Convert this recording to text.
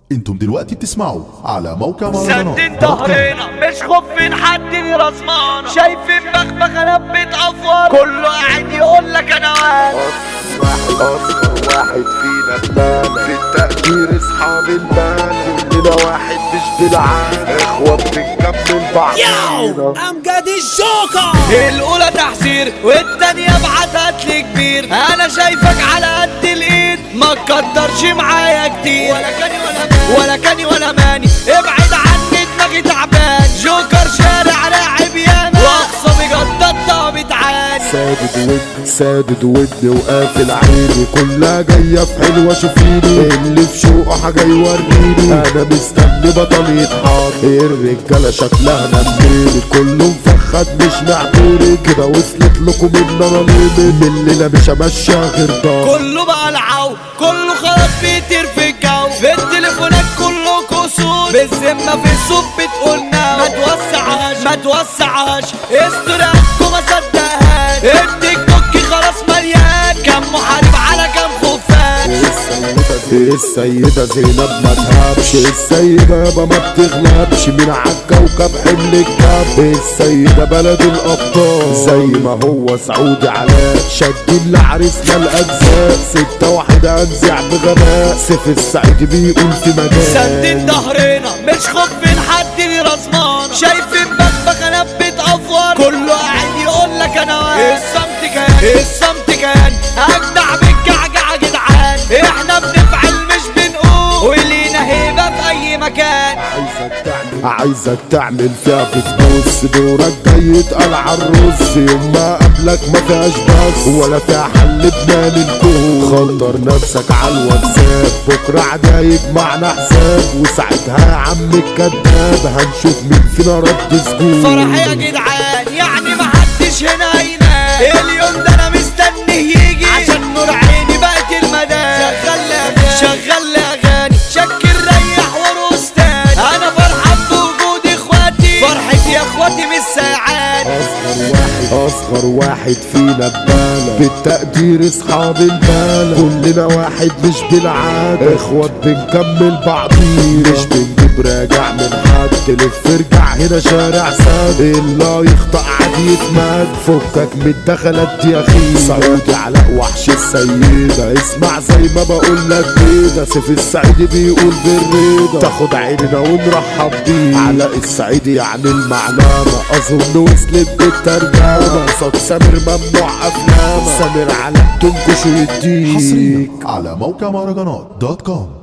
انتم دلوقتي بتسمعوا على موقع مهرجانات سدين ظهرنا مش خوفين حد رزمانة شايفين بخبخة لبت افوار كله قاعد يقول لك انا واقف واحد اصغر واحد فينا بلالة في التقدير اصحاب البال كلنا واحد مش بالعالم اخوة بنكمل بعضينا امجد الجوكر الاولى تحذير والتانية ابعتها لي كبير انا شايفك على قد الايد ما تقدرش معايا كتير ولا كاني ولا ماني ولا كاني ولا ماني ابعد عني دماغي تعبان جوكر شارع لاعب ياما واقصى بجد الضابط عاني سادد ودني سادد ودني وقافل عيني كلها جاية في حلوة شوفيني اللي في شوقه حاجة يوريني انا مستني بطل يتحط الرجالة شكلها نميني كله مفخد مش معقولي كده وصلت لكم ان انا ليميت من الليلة مش همشي غير ضهر كله بقى العو كله خلاص بيطير في الجو في التليفونات كله كسور بالذمة في السوق بتقولنا ما توسعهاش ما توسعهاش استراكوا ما صدقهاش التيك توك خلاص مليان كم محارب على كم خفاش السيدة زينب ما تهابش السيدة يابا ما بتغلبش من عالكوكب حمل الكاب السيدة بلد الأبطال زي ما هو سعودي علاء شادين لعريسنا الأجزاء ستة واحدة أنزع بغباء سيف السعيد بيقول في مجال سدين ظهرنا مش خوفين حد رزمان شايفين بخبخ انا بتأفور كله قاعد يقول لك انا واقف الصمت كان الصمت كان اجدع بالجعجع جدعان احنا بنفعل مش بنقول ولينا هيبة في اي مكان عايزك تعمل عايزك تعمل فيها بتبص دورك جاي يتقال عالرز يوم ما قبلك ما فيهاش بس ولا فيها حل بنام الكون خطر نفسك على الواتساب بكره عدا يجمعنا حساب وساعتها يا عم الكداب هنشوف مين فينا رد سجون فرح يا جدعان يعني محدش هنا هينام اليوم ده انا مستنيه يجي عشان نور عيني بقت المدام شغل اغاني شغل اغاني شكل ريح ورقص تاني انا فرحان بوجود اخواتي فرحتي يا اخواتي مش ساعات اصغر واحد اصغر واحد فينا ببالة بالتقدير اصحاب البالة كلنا واحد مش بالعادة اخوات بنكمل بعضين مش بنجيب راجع من حد لف ارجع هنا شارع ساد اللي يخطأ عادي يتمد فكك من الدخلات دي يا اخي سعودي علاء وحش السيدة اسمع زي ما بقول لك كده سيف السعيدي بيقول بالرضا تاخد عيننا ونرحب بيه علاء السعيدي يعني المعلمة اظن وصلت بالترجمة قصاد سامر ممنوع افلامة سامر علاء تنكش ويديك حصريا على موقع مهرجانات دوت كوم